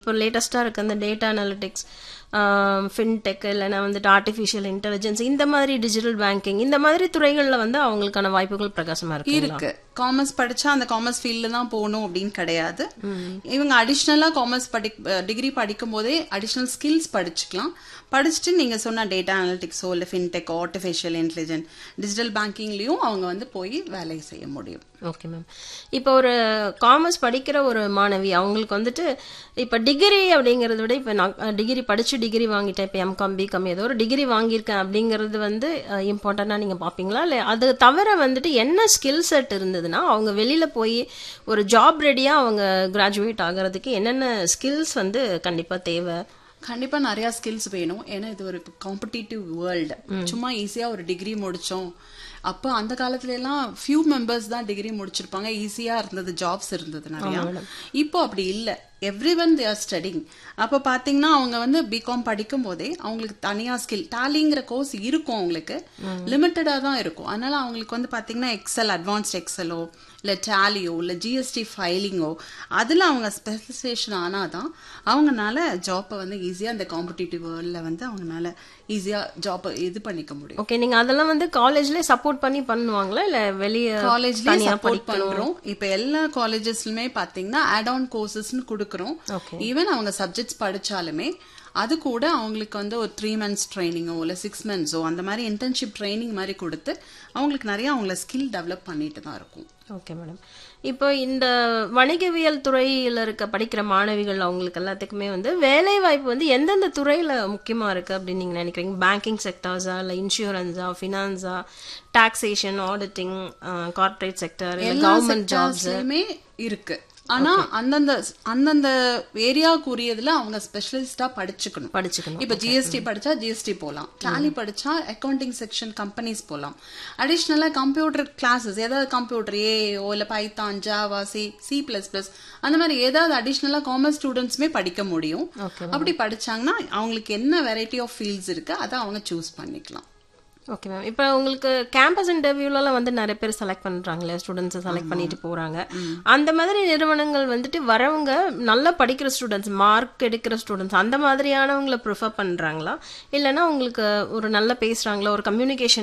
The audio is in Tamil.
இப்போ லேட்டஸ்ட்டாக இருக்க அந்த டேட்டா அனாலிட்டிக்ஸ் ஃபின்டெக் இல்லைன்னா வந்துட்டு ஆர்டிஃபிஷியல் இன்டெலிஜென்ஸ் இந்த மாதிரி டிஜிட்டல் பேங்கிங் இந்த மாதிரி துறைகளில் வந்து அவங்களுக்கான வாய்ப்புகள் பிரகாசமாக இருக்கு இருக்கு காமர்ஸ் படிச்சா அந்த காமர்ஸ் ஃபீல்ட்ல தான் போகணும் அப்படின்னு கிடையாது இவங்க அடிஷ்னலா காமர்ஸ் படி டிகிரி படிக்கும் போதே அடிஷ்னல் ஸ்கில்ஸ் படிச்சுக்கலாம் படிச்சுட்டு நீங்க சொன்ன டேட்டா அனாலிட்டிக்ஸோ இல்ல ஃபின்டெக் ஆர்டிஃபிஷியல் இன்டெலிஜென்ஸ் டிஜிட்டல் பேங்கிங்லயும் அவங்க வந்து போய் வேலை செய்ய முடியும் ஓகே மேம் இப்போ ஒரு காமர்ஸ் படிக்கிற ஒரு மாணவி அவங்களுக்கு வந்துட்டு இப்போ டிகிரி அப்படிங்கிறத விட இப்போ நான் டிகிரி படிச்சு டிகிரி வாங்கிட்டேன் இப்போ எம்காம் பிகாம் ஏதோ ஒரு டிகிரி வாங்கியிருக்கேன் அப்படிங்கிறது வந்து இம்பார்ட்டண்ட்டாக நீங்கள் பார்ப்பீங்களா இல்லை அது தவிர வந்துட்டு என்ன ஸ்கில் செட் இருந்ததுன்னா அவங்க வெளியில் போய் ஒரு ஜாப் ரெடியாக அவங்க கிராஜுவேட் ஆகிறதுக்கு என்னென்ன ஸ்கில்ஸ் வந்து கண்டிப்பாக தேவை கண்டிப்பா நிறைய ஸ்கில்ஸ் வேணும் ஏன்னா இது ஒரு காம்படிட்டிவ் வேர்ல்டு சும்மா ஈஸியா ஒரு டிகிரி முடிச்சோம் அப்போ அந்த காலத்துல எல்லாம் ஃபியூ மெம்பர்ஸ் தான் டிகிரி முடிச்சிருப்பாங்க ஈஸியா இருந்தது ஜாப்ஸ் இருந்தது நிறைய இப்போ அப்படி இல்ல everyone they are studying அப்போ பார்த்தீங்கன்னா அவங்க வந்து பிகாம் படிக்கும் போதே அவங்களுக்கு தனியா ஸ்கில் டாலிங்கிற கோர்ஸ் இருக்கும் அவங்களுக்கு லிமிட்டடாக தான் இருக்கும் அதனால அவங்களுக்கு வந்து பார்த்தீங்கன்னா எக்ஸல் அட்வான்ஸ்ட் எக்ஸலோ இல்லை டேலியோ இல்லை ஜிஎஸ்டி ஃபைலிங்கோ அதில் அவங்க ஸ்பெசிஃபிகேஷன் ஆனால் தான் அவங்கனால ஜாப்பை வந்து ஈஸியாக அந்த காம்படிட்டிவ் வேர்ல்டில் வந்து அவங்கனால ஈஸியாக ஜாப்பை இது பண்ணிக்க முடியும் ஓகே நீங்கள் அதெல்லாம் வந்து காலேஜ்லேயே சப்போர்ட் பண்ணி பண்ணுவாங்களா இல்லை வெளியே காலேஜ்லயே சப்போர்ட் பண்றோம் இப்ப எல்லா காலேஜஸ்லயுமே பாத்தீங்கன்னா ஆட் ஆன் கோர்சஸ்னு கொடுக்குறோம் ஈவன் அவங்க சப்ஜெக்ட்ஸ் படிச்சாலுமே அது கூட அவங்களுக்கு வந்து ஒரு த்ரீ மந்த்ஸ் ட்ரைனிங்கோ இல்லை சிக்ஸ் மந்த்ஸோ அந்த மாதிரி இன்டர்ன்ஷிப் ட்ரைனிங் மாதிரி கொடுத்து அவங்களுக்கு நிறைய அவங்கள ஸ்கில் டெவலப் பண்ணிட்டு தான் இருக்கும் ஓகே மேடம் இப்போ இந்த வணிகவியல் துறையில் இருக்க படிக்கிற மாணவிகள் அவங்களுக்கு எல்லாத்துக்குமே வந்து வேலை வாய்ப்பு வந்து எந்தெந்த துறையில் முக்கியமாக இருக்குது அப்படின்னு நீங்கள் நினைக்கிறீங்க பேங்கிங் செக்டர்ஸா இல்லை இன்சூரன்ஸா ஃபினான்ஸா டாக்ஸேஷன் ஆடிட்டிங் கார்பரேட் செக்டர் இல்லை கவர்மெண்ட் ஜாப்ஸ் இருக்கு ஆனா அந்தந்த அந்தந்த ஏரியாக்குரியதுல அவங்க ஸ்பெஷலிஸ்டா படிச்சுக்கணும் படிச்சுக்கணும் இப்ப ஜிஎஸ்டி படிச்சா ஜிஎஸ்டி போலாம் டாலி படிச்சா அக்கௌண்டிங் செக்ஷன் கம்பெனிஸ் போலாம் அடிஷ்னலா கம்ப்யூட்டர் கிளாஸஸ் ஏதாவது கம்ப்யூட்டர் ஏஓ இல்ல Python Java C C plus plus அந்த மாதிரி ஏதாவது அடிஷ்னலா காமர்ஸ் ஸ்டூடெண்ட்ஸ்மே படிக்க முடியும் அப்படி படிச்சாங்கன்னா அவங்களுக்கு என்ன வெரைட்டி ஆஃப் ஃபீல்ட்ஸ் இருக்கு அதை அவங்க சூஸ் பண்ணிக்கலாம் ஓகே மேம் இப்போ உங்களுக்கு கேம்பஸ் இன்டர்வியூலலாம் வந்து நிறைய பேர் செலக்ட் பண்ணுறாங்களே ஸ்டூடெண்ட்ஸை செலக்ட் பண்ணிட்டு போகிறாங்க அந்த மாதிரி நிறுவனங்கள் வந்துட்டு வரவங்க நல்லா படிக்கிற ஸ்டூடெண்ட்ஸ் மார்க் எடுக்கிற ஸ்டூடெண்ட்ஸ் அந்த மாதிரியானவங்களை ப்ரிஃபர் பண்ணுறாங்களா இல்லைன்னா உங்களுக்கு ஒரு நல்லா பேசுகிறாங்களா ஒரு கம்யூனிகேஷன்